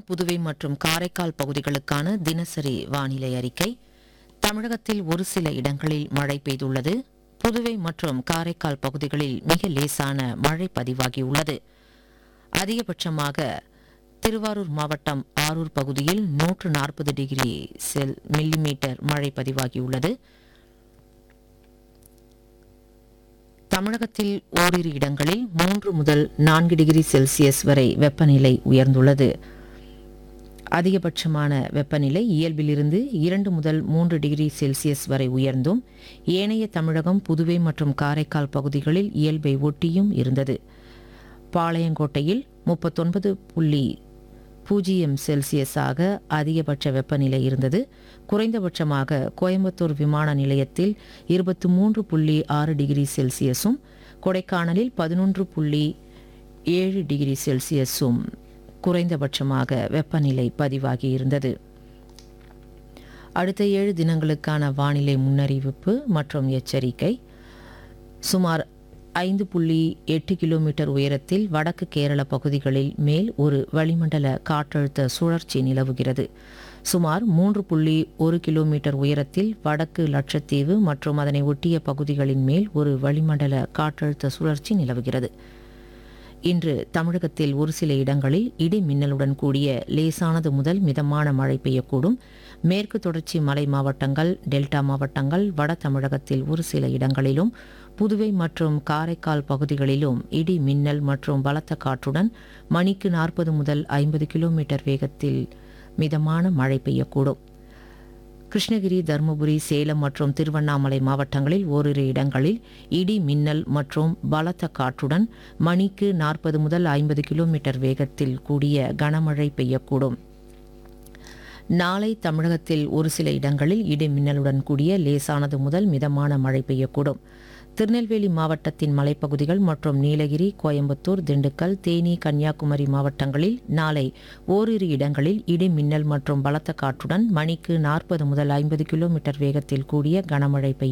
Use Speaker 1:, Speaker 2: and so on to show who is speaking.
Speaker 1: புதுவை மற்றும் காரைக்கால் பகுதிகளுக்கான தினசரி வானிலை அறிக்கை தமிழகத்தில் ஒரு சில இடங்களில் மழை பெய்துள்ளது புதுவை மற்றும் காரைக்கால் பகுதிகளில் மிக லேசான மழை பதிவாகியுள்ளது அதிகபட்சமாக திருவாரூர் மாவட்டம் ஆரூர் பகுதியில் நூற்று நாற்பது டிகிரி செல் மில்லிமீட்டர் மழை பதிவாகியுள்ளது தமிழகத்தில் ஓரிரு இடங்களில் மூன்று முதல் நான்கு டிகிரி செல்சியஸ் வரை வெப்பநிலை உயர்ந்துள்ளது அதிகபட்சமான வெப்பநிலை இயல்பிலிருந்து இரண்டு முதல் மூன்று டிகிரி செல்சியஸ் வரை உயர்ந்தும் ஏனைய தமிழகம் புதுவை மற்றும் காரைக்கால் பகுதிகளில் இயல்பை ஒட்டியும் இருந்தது பாளையங்கோட்டையில் முப்பத்தொன்பது புள்ளி பூஜ்ஜியம் செல்சியஸாக அதிகபட்ச வெப்பநிலை இருந்தது குறைந்தபட்சமாக கோயம்புத்தூர் விமான நிலையத்தில் இருபத்தி மூன்று புள்ளி ஆறு டிகிரி செல்சியஸும் கொடைக்கானலில் பதினொன்று புள்ளி ஏழு டிகிரி செல்சியஸும் குறைந்தபட்சமாக வெப்பநிலை பதிவாகியிருந்தது அடுத்த ஏழு தினங்களுக்கான வானிலை முன்னறிவிப்பு மற்றும் எச்சரிக்கை சுமார் ஐந்து புள்ளி எட்டு கிலோமீட்டர் உயரத்தில் வடக்கு கேரள பகுதிகளில் மேல் ஒரு வளிமண்டல காற்றழுத்த சுழற்சி நிலவுகிறது சுமார் மூன்று புள்ளி ஒரு கிலோமீட்டர் உயரத்தில் வடக்கு லட்சத்தீவு மற்றும் அதனை ஒட்டிய பகுதிகளின் மேல் ஒரு வளிமண்டல காற்றழுத்த சுழற்சி நிலவுகிறது இன்று தமிழகத்தில் ஒரு சில இடங்களில் இடி மின்னலுடன் கூடிய லேசானது முதல் மிதமான மழை பெய்யக்கூடும் மேற்கு தொடர்ச்சி மலை மாவட்டங்கள் டெல்டா மாவட்டங்கள் வட தமிழகத்தில் ஒரு சில இடங்களிலும் புதுவை மற்றும் காரைக்கால் பகுதிகளிலும் இடி மின்னல் மற்றும் பலத்த காற்றுடன் மணிக்கு நாற்பது முதல் ஐம்பது கிலோமீட்டர் வேகத்தில் மிதமான மழை பெய்யக்கூடும் கிருஷ்ணகிரி தருமபுரி சேலம் மற்றும் திருவண்ணாமலை மாவட்டங்களில் ஓரிரு இடங்களில் இடி மின்னல் மற்றும் பலத்த காற்றுடன் மணிக்கு நாற்பது முதல் ஐம்பது கிலோமீட்டர் வேகத்தில் கூடிய கனமழை பெய்யக்கூடும் நாளை தமிழகத்தில் ஒரு சில இடங்களில் இடி மின்னலுடன் கூடிய லேசானது முதல் மிதமான மழை பெய்யக்கூடும் திருநெல்வேலி மாவட்டத்தின் மலைப்பகுதிகள் மற்றும் நீலகிரி கோயம்புத்தூர் திண்டுக்கல் தேனி கன்னியாகுமரி மாவட்டங்களில் நாளை ஓரிரு இடங்களில் இடி மின்னல் மற்றும் பலத்த காற்றுடன் மணிக்கு நாற்பது முதல் ஐம்பது கிலோமீட்டர் வேகத்தில் கூடிய கனமழை பெய்ய